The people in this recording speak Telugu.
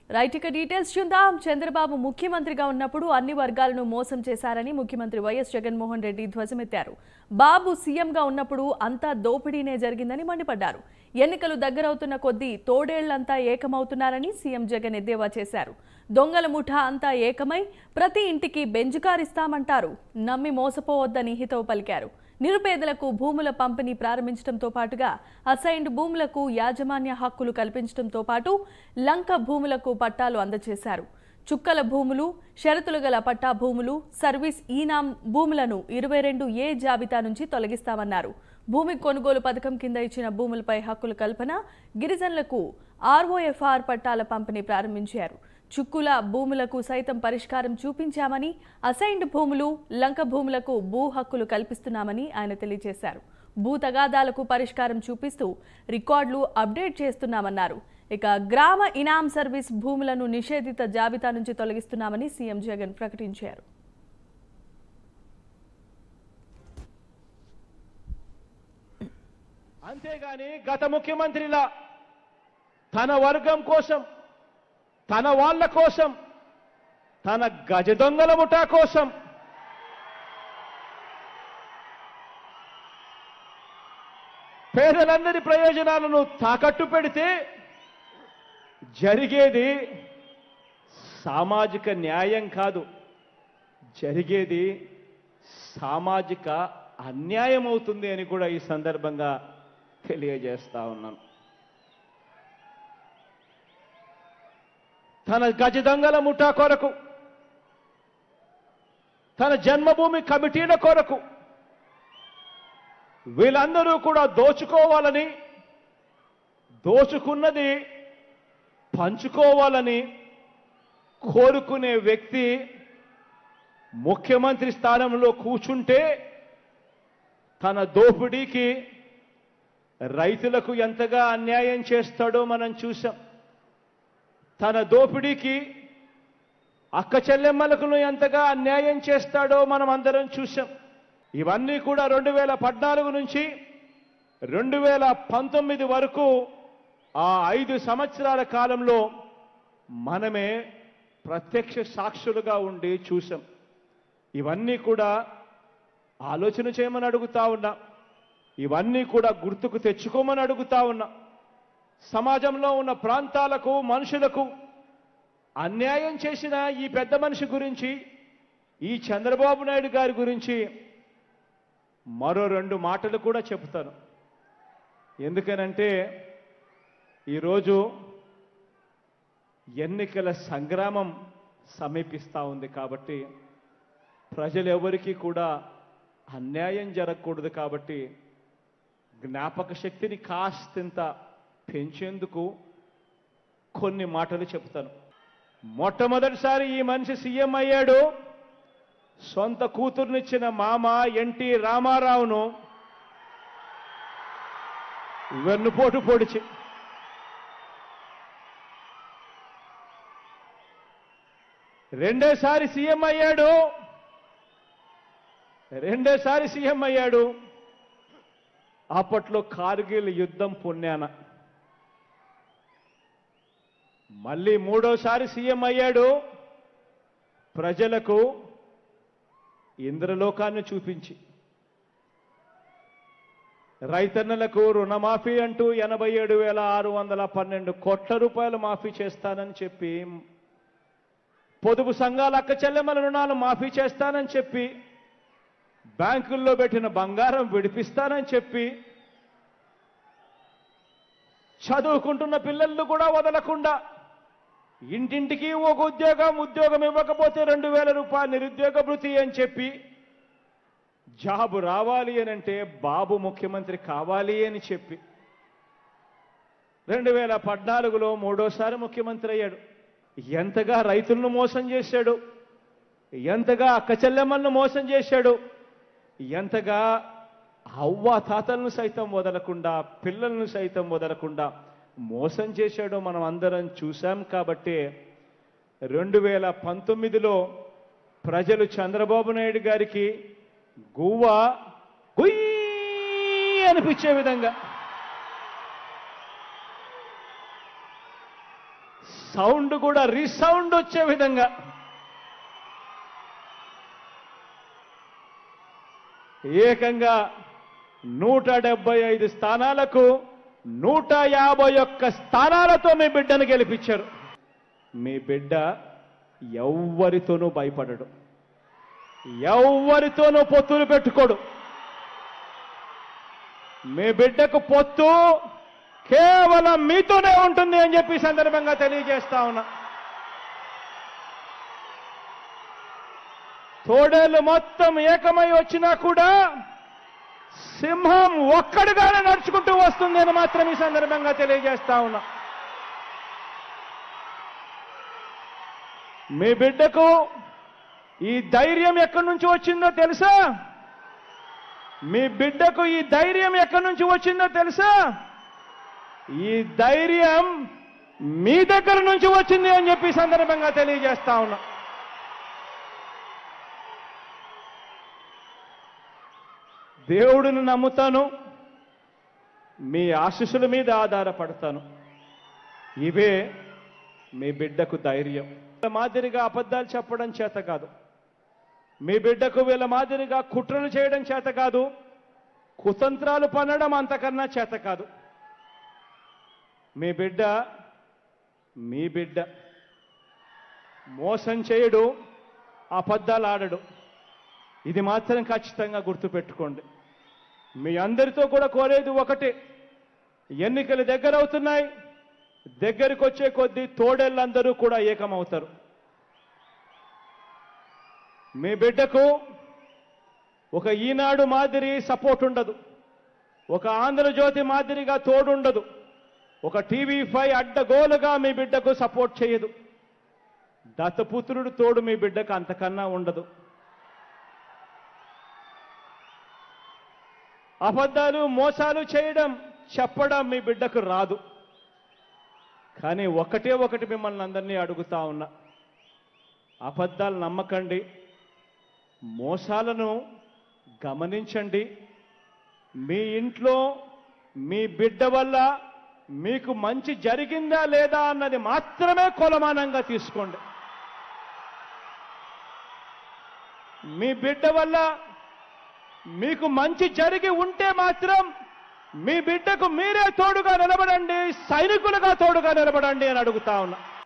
రైట్ ఇక డీటెయిల్స్ చూద్దాం చంద్రబాబు ముఖ్యమంత్రిగా ఉన్నప్పుడు అన్ని వర్గాలను మోసం చేశారని ముఖ్యమంత్రి వైఎస్ జగన్మోహన్ రెడ్డి ధ్వజమెత్తారు బాబు సీఎంగా ఉన్నప్పుడు అంతా దోపిడీనే జరిగిందని మండిపడ్డారు ఎన్నికలు దగ్గరవుతున్న కొద్దీ తోడేళ్లంతా ఏకమవుతున్నారని సీఎం జగన్ ఎద్దేవా చేశారు దొంగల ముఠా అంతా ఏకమై ప్రతి ఇంటికి బెంజుకారిస్తామంటారు నమ్మి మోసపోవద్దని హితవు పలికారు నిరుపేదలకు భూముల పంపిణీ ప్రారంభించడంతో పాటుగా అసైన్డ్ భూములకు యాజమాన్య హక్కులు కల్పించడంతో పాటు లంక భూములకు పట్టాలు అందజేశారు చుక్కల భూములు షరతులు గల పట్టా భూములు సర్వీస్ ఈనాం భూములను ఇరవై రెండు ఏ జాబితా నుంచి తొలగిస్తామన్నారు భూమి కొనుగోలు పథకం కింద ఇచ్చిన భూములపై హక్కుల కల్పన గిరిజనులకు ఆర్ఓఎఫ్ఆర్ పట్టాల పంపిణీ ప్రారంభించారు చుక్కుల భూములకు సైతం పరిష్కారం చూపించామని అసైన్డ్ భూములు లంక భూములకు భూ హక్కులు కల్పిస్తున్నామని ఆయన తెలియజేశారు భూ తగాదాలకు పరిష్కారం చూపిస్తూ రికార్డులు అప్డేట్ చేస్తున్నామన్నారు ఇక గ్రామ ఇనాం సర్వీస్ భూములను నిషేధిత జాబితా నుంచి తొలగిస్తున్నామని సీఎం జగన్ ప్రకటించారు అంతేగాని గత ముఖ్యమంత్రిలా తన వర్గం కోసం తన వాళ్ళ కోసం తన గజ దొంగల ముఠా కోసం పేదలందరి ప్రయోజనాలను తాకట్టు పెడితే జరిగేది సామాజిక న్యాయం కాదు జరిగేది సామాజిక అన్యాయం అవుతుంది అని కూడా ఈ సందర్భంగా తెలియజేస్తా ఉన్నాను తన గజ దొంగల ముఠా కొరకు తన జన్మభూమి కమిటీల కొరకు వీళ్ళందరూ కూడా దోచుకోవాలని దోచుకున్నది పంచుకోవాలని కోరుకునే వ్యక్తి ముఖ్యమంత్రి స్థానంలో కూర్చుంటే తన దోపిడీకి రైతులకు ఎంతగా అన్యాయం చేస్తాడో మనం చూసాం తన దోపిడీకి అక్క చెల్లెమ్మలకు ఎంతగా అన్యాయం చేస్తాడో మనం అందరం చూసాం ఇవన్నీ కూడా రెండు వేల పద్నాలుగు నుంచి రెండు వేల పంతొమ్మిది వరకు ఆ ఐదు సంవత్సరాల కాలంలో మనమే ప్రత్యక్ష సాక్షులుగా ఉండి చూసాం ఇవన్నీ కూడా ఆలోచన చేయమని అడుగుతా ఉన్నా ఇవన్నీ కూడా గుర్తుకు తెచ్చుకోమని అడుగుతా ఉన్నా సమాజంలో ఉన్న ప్రాంతాలకు మనుషులకు అన్యాయం చేసిన ఈ పెద్ద మనిషి గురించి ఈ చంద్రబాబు నాయుడు గారి గురించి మరో రెండు మాటలు కూడా చెప్తాను ఎందుకనంటే ఈరోజు ఎన్నికల సంగ్రామం సమీపిస్తూ ఉంది కాబట్టి ప్రజలు ఎవరికి కూడా అన్యాయం జరగకూడదు కాబట్టి జ్ఞాపక శక్తిని కాస్తంత పెంచేందుకు కొన్ని మాటలు చెప్తాను మొట్టమొదటిసారి ఈ మనిషి సీఎం అయ్యాడు సొంత కూతుర్నిచ్చిన మామ ఎన్టీ రామారావును వెన్నుపోటు పొడిచి రెండోసారి సీఎం అయ్యాడు రెండోసారి సీఎం అయ్యాడు అప్పట్లో కార్గిల్ యుద్ధం పుణ్యాన మళ్ళీ మూడోసారి సీఎం అయ్యాడు ప్రజలకు ఇంద్రలోకాన్ని చూపించి రైతన్నలకు రుణమాఫీ అంటూ ఎనభై ఏడు వేల ఆరు వందల పన్నెండు కోట్ల రూపాయలు మాఫీ చేస్తానని చెప్పి పొదుపు సంఘాల అక్క చెల్లెమ్మల రుణాలు మాఫీ చేస్తానని చెప్పి బ్యాంకుల్లో పెట్టిన బంగారం విడిపిస్తానని చెప్పి చదువుకుంటున్న పిల్లలను కూడా వదలకుండా ఇంటింటికి ఒక ఉద్యోగం ఉద్యోగం ఇవ్వకపోతే రెండు వేల రూపాయలు నిరుద్యోగ భృతి అని చెప్పి జాబు రావాలి అని అంటే బాబు ముఖ్యమంత్రి కావాలి అని చెప్పి రెండు వేల పద్నాలుగులో మూడోసారి ముఖ్యమంత్రి అయ్యాడు ఎంతగా రైతులను మోసం చేశాడు ఎంతగా అక్క చెల్లెమ్మలను మోసం చేశాడు ఎంతగా అవ్వ తాతలను సైతం వదలకుండా పిల్లలను సైతం వదలకుండా మోసం చేశాడో మనం అందరం చూశాం కాబట్టి రెండు వేల పంతొమ్మిదిలో ప్రజలు చంద్రబాబు నాయుడు గారికి గువ్వ గుయ్యి అనిపించే విధంగా సౌండ్ కూడా రీసౌండ్ వచ్చే విధంగా ఏకంగా నూట డెబ్బై ఐదు స్థానాలకు నూట యాభై ఒక్క స్థానాలతో మీ బిడ్డను గెలిపించారు మీ బిడ్డ ఎవ్వరితోనూ భయపడడు ఎవ్వరితోనూ పొత్తులు పెట్టుకోడు మీ బిడ్డకు పొత్తు కేవలం మీతోనే ఉంటుంది అని చెప్పి ఈ సందర్భంగా తెలియజేస్తా ఉన్నా తోడేళ్ళు మొత్తం ఏకమై వచ్చినా కూడా సింహం ఒక్కడిగానే నడుచుకుంటూ వస్తుంది అని మాత్రం ఈ సందర్భంగా తెలియజేస్తా ఉన్నా మీ బిడ్డకు ఈ ధైర్యం ఎక్కడి నుంచి వచ్చిందో తెలుసా మీ బిడ్డకు ఈ ధైర్యం ఎక్కడి నుంచి వచ్చిందో తెలుసా ఈ ధైర్యం మీ దగ్గర నుంచి వచ్చింది అని చెప్పి ఈ సందర్భంగా తెలియజేస్తా ఉన్నా దేవుడిని నమ్ముతాను మీ ఆశీస్సుల మీద ఆధారపడతాను ఇవే మీ బిడ్డకు ధైర్యం వీళ్ళ మాదిరిగా అబద్ధాలు చెప్పడం చేత కాదు మీ బిడ్డకు వీళ్ళ మాదిరిగా కుట్రలు చేయడం చేత కాదు కుతంత్రాలు పనడం అంతకన్నా చేత కాదు మీ బిడ్డ మీ బిడ్డ మోసం చేయడు అబద్ధాలు ఆడడు ఇది మాత్రం ఖచ్చితంగా గుర్తుపెట్టుకోండి మీ అందరితో కూడా కోరేది ఒకటే ఎన్నికలు దగ్గర అవుతున్నాయి దగ్గరికి వచ్చే కొద్దీ తోడేళ్ళందరూ కూడా ఏకమవుతారు మీ బిడ్డకు ఒక ఈనాడు మాదిరి సపోర్ట్ ఉండదు ఒక ఆంధ్రజ్యోతి మాదిరిగా తోడుండదు ఒక టీవీ ఫైవ్ అడ్డగోలుగా మీ బిడ్డకు సపోర్ట్ చేయదు దత్తపుత్రుడు తోడు మీ బిడ్డకు అంతకన్నా ఉండదు అబద్ధాలు మోసాలు చేయడం చెప్పడం మీ బిడ్డకు రాదు కానీ ఒకటే ఒకటి మిమ్మల్ని అందరినీ అడుగుతా ఉన్నా అబద్ధాలు నమ్మకండి మోసాలను గమనించండి మీ ఇంట్లో మీ బిడ్డ వల్ల మీకు మంచి జరిగిందా లేదా అన్నది మాత్రమే కొలమానంగా తీసుకోండి మీ బిడ్డ వల్ల మీకు మంచి జరిగి ఉంటే మాత్రం మీ బిడ్డకు మీరే తోడుగా నిలబడండి సైనికులుగా తోడుగా నిలబడండి అని అడుగుతా ఉన్నా